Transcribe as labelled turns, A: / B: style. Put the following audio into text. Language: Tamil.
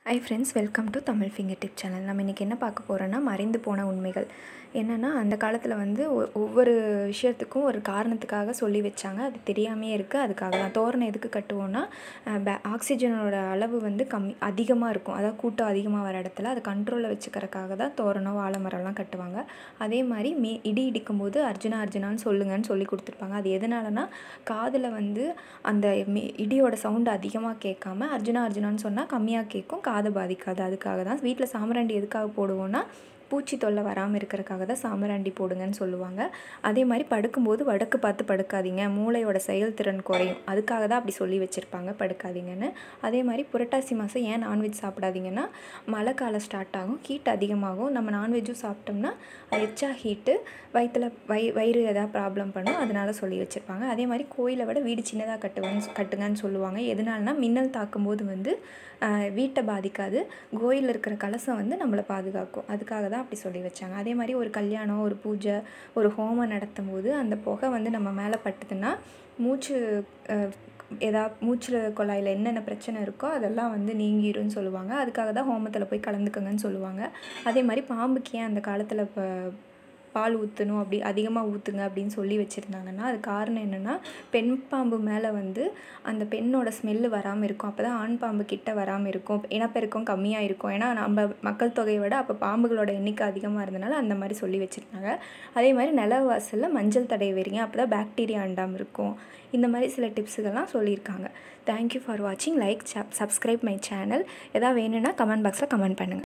A: high friends welcome to Tamil finger tip channel நம்ம இன்றைக்கி என்ன பார்க்க போகிறோன்னா மறைந்து போன உண்மைகள் என்னென்னா அந்த காலத்தில் வந்து ஒ ஒவ்வொரு விஷயத்துக்கும் ஒரு காரணத்துக்காக சொல்லி வச்சாங்க அது தெரியாமையே இருக்குது அதுக்காக தான் தோரணம் எதுக்கு கட்டுவோன்னா பே ஆக்சிஜனோட அளவு வந்து கம்மி அதிகமாக இருக்கும் அதாவது கூட்டம் அதிகமாக வர இடத்துல அதை கண்ட்ரோலில் வச்சுக்கிறதுக்காக தான் தோரணம் வாழை மரம்லாம் கட்டுவாங்க அதே மாதிரி மே இடி இடிக்கும்போது அர்ஜுனா அர்ஜுனான்னு சொல்லுங்கன்னு சொல்லி கொடுத்துருப்பாங்க அது எதனாலனா காதில் வந்து அந்த மே இடியோட சவுண்டு அதிகமாக கேட்காம அர்ஜுனா அர்ஜுனான்னு சொன்னால் கம்மியாக கேட்கும் காதை பாதிக்காது அதுக்காக தான் வீட்டில் சாம்பிராண்டி எதுக்காக போடுவோன்னா பூச்சி தொல்லை வராமல் இருக்கிறதுக்காக தான் சாம்பிராண்டி போடுங்கன்னு சொல்லுவாங்க அதே மாதிரி படுக்கும்போது வடக்கு பார்த்து படுக்காதீங்க மூளையோட செயல்திறன் குறையும் அதுக்காக தான் அப்படி சொல்லி வச்சுருப்பாங்க படுக்காதீங்கன்னு அதே மாதிரி புரட்டாசி மாதம் ஏன் நான்வெஜ் சாப்பிடாதீங்கன்னா மழை காலம் ஸ்டார்ட் ஆகும் ஹீட் அதிகமாகும் நம்ம நான்வெஜ்ஜும் சாப்பிட்டோம்னா அது எச்சா ஹீட்டு வயிற்றில் வய வயிறு எதாவது ப்ராப்ளம் பண்ணும் அதனால சொல்லி வச்சுருப்பாங்க அதே மாதிரி கோயிலை விட வீடு சின்னதாக கட்டுவேன்னு கட்டுங்கன்னு சொல்லுவாங்க எதனாலனா மின்னல் தாக்கும்போது வந்து வீட்டை பாதிக்காது கோயிலில் இருக்கிற கலசம் வந்து நம்மளை பாதுகாக்கும் அதுக்காக தான் அப்படி சொல்லி வச்சாங்க அதே மாதிரி ஒரு கல்யாணம் ஒரு பூஜை ஒரு ஹோமம் நடத்தும் போது அந்த புகை வந்து நம்ம மேலே பட்டுதுன்னா மூச்சு எதா மூச்சில் குழாயில் என்னென்ன பிரச்சனை இருக்கோ அதெல்லாம் வந்து நீங்கிரும்னு சொல்லுவாங்க அதுக்காக தான் ஹோமத்தில் போய் கலந்துக்கங்கன்னு சொல்லுவாங்க அதே மாதிரி பாம்புக்கு ஏன் அந்த காலத்தில் இப்போ பால் ஊற்றணும் அப்படி அதிகமாக ஊற்றுங்க அப்படின்னு சொல்லி வச்சுருந்தாங்கன்னா அது காரணம் என்னென்னா பெண் பாம்பு மேலே வந்து அந்த பெண்ணோட ஸ்மெல்லு வராமல் இருக்கும் அப்போ தான் ஆண் பாம்பு கிட்ட வராமல் இருக்கும் இனப்பெருக்கம் கம்மியாக இருக்கும் ஏன்னா நம்ம மக்கள் தொகையை விட அப்போ பாம்புகளோட எண்ணிக்கை அதிகமாக இருந்தனால அந்த மாதிரி சொல்லி வச்சுருந்தாங்க அதே மாதிரி நிலவாசலில் மஞ்சள் தடவை வரீங்க அப்போ தான் பாக்டீரியா அண்டாமல் இருக்கும் இந்த மாதிரி சில டிப்ஸுகள்லாம் சொல்லியிருக்காங்க தேங்க்யூ ஃபார் வாட்சிங் லைக் சப்ஸ்கிரைப் மை சேனல் எதாவது வேணும்னா கமெண்ட் பாக்ஸில் கமெண்ட் பண்ணுங்கள்